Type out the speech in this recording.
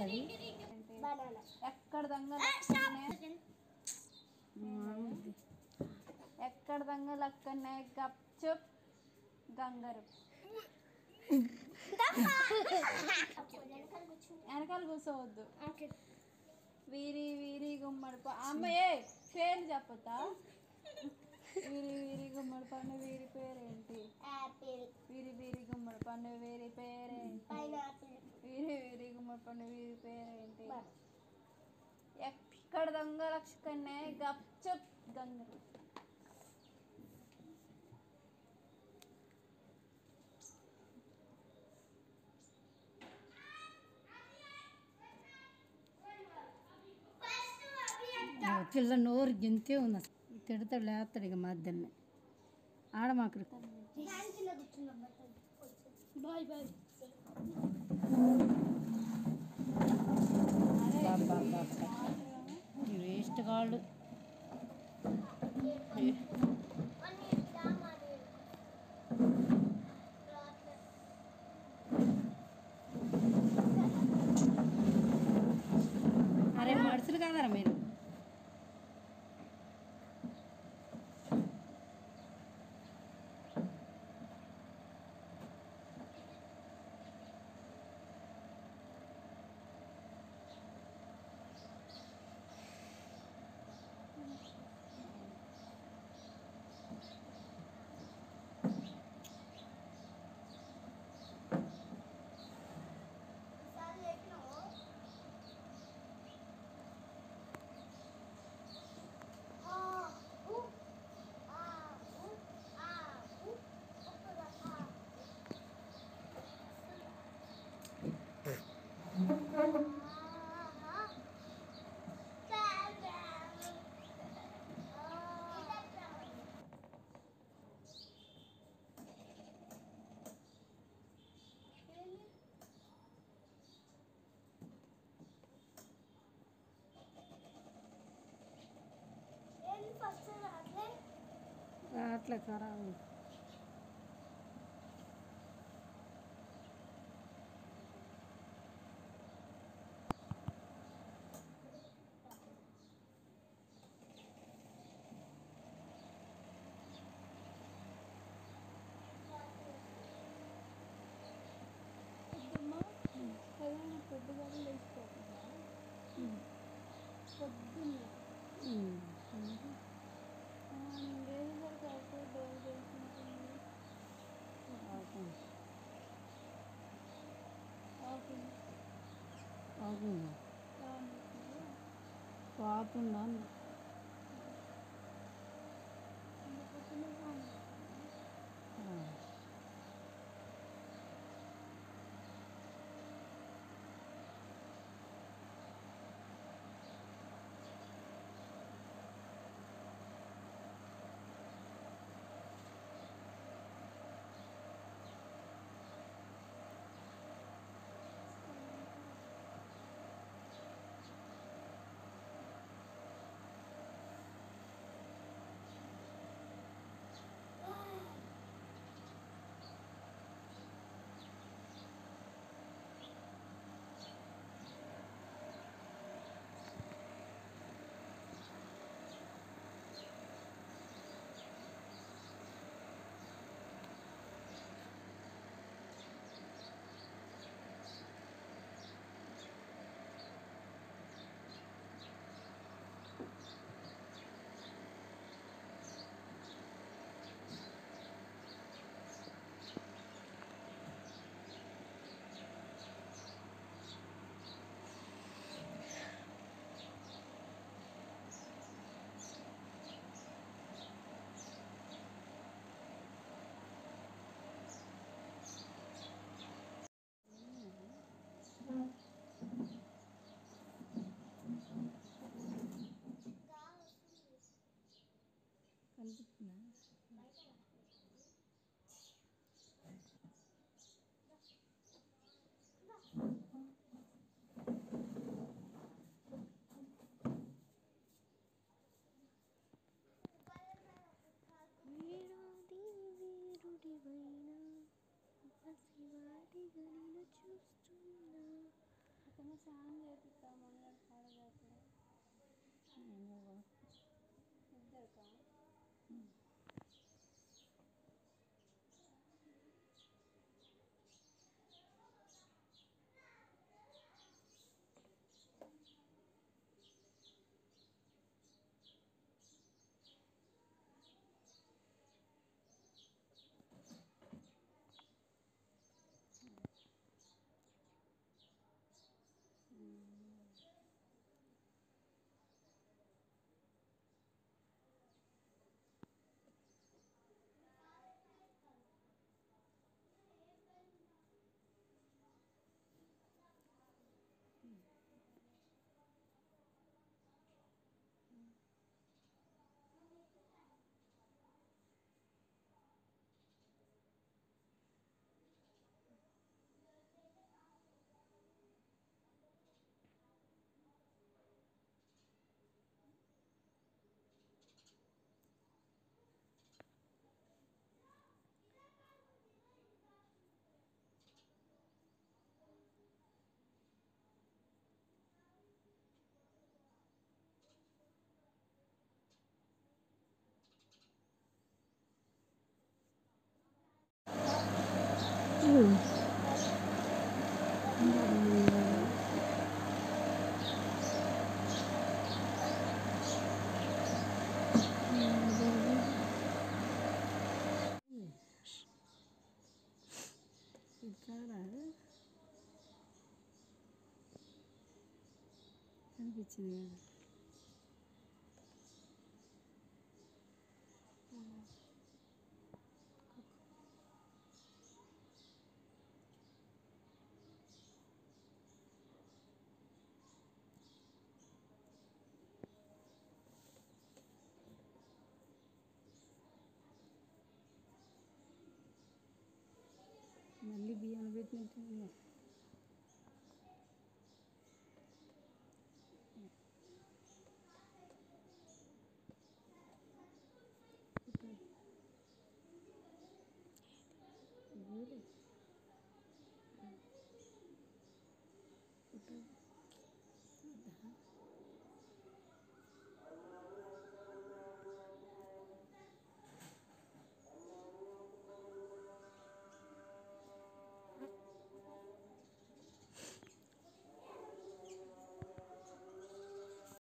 అది బనానా ఎక్కడ దంగలు ఎక్కడ దంగలు అక్కడనే గప్చుప్ గంగరు వెనకాల కూర్చోవద్దు ఓకే వీరి వీరి గుమ్మడి ప- అమ్మయ్యే పేరు చెప్పతా వీరి వీరి గుమ్మడి పండు వీరి పేరేంటి యాపిల్ వీరి వీరి గుమ్మడి పండు వీరి పేరేంటి పైనాపిల్ వీరి వీరి గుమ్మడి పండు వీరి పేరేంటి ఎక్కడ దొంగ లక్షకన్నే గప్చుప్ గంగరు ఆ పిల్ల నోరు గింతే ఉంది అసలు. తిడతాడు లేస్తాడు ఇక మధ్యనే ఆడమాకరు బాయ్ బాయ్ ఈ వేస్ట్ కాళ్ళు అరే మనుషులు కాదరా మీరు ఫస్ట్ రాట్లే అట్లా ఖరాబ్ పొద్దున్న ఏదైనా పొద్దుగా లేచిపోతుందా పొద్దున్న లేచేసరికి అప్పుడు డోర్ చేసుకుంటుంది అవుతుంది అవుతుందా బాగుంటుంది పాపుందా అన్న పొద్దున్న బాగుంటుంది ఏమో స్నానం చేపిస్తాం మంగళ పాడదాకా ఇద్దరికా ఇక్కడ అనిపించింది కదా మళ్ళీ బియ్యం పెట్టినట్టు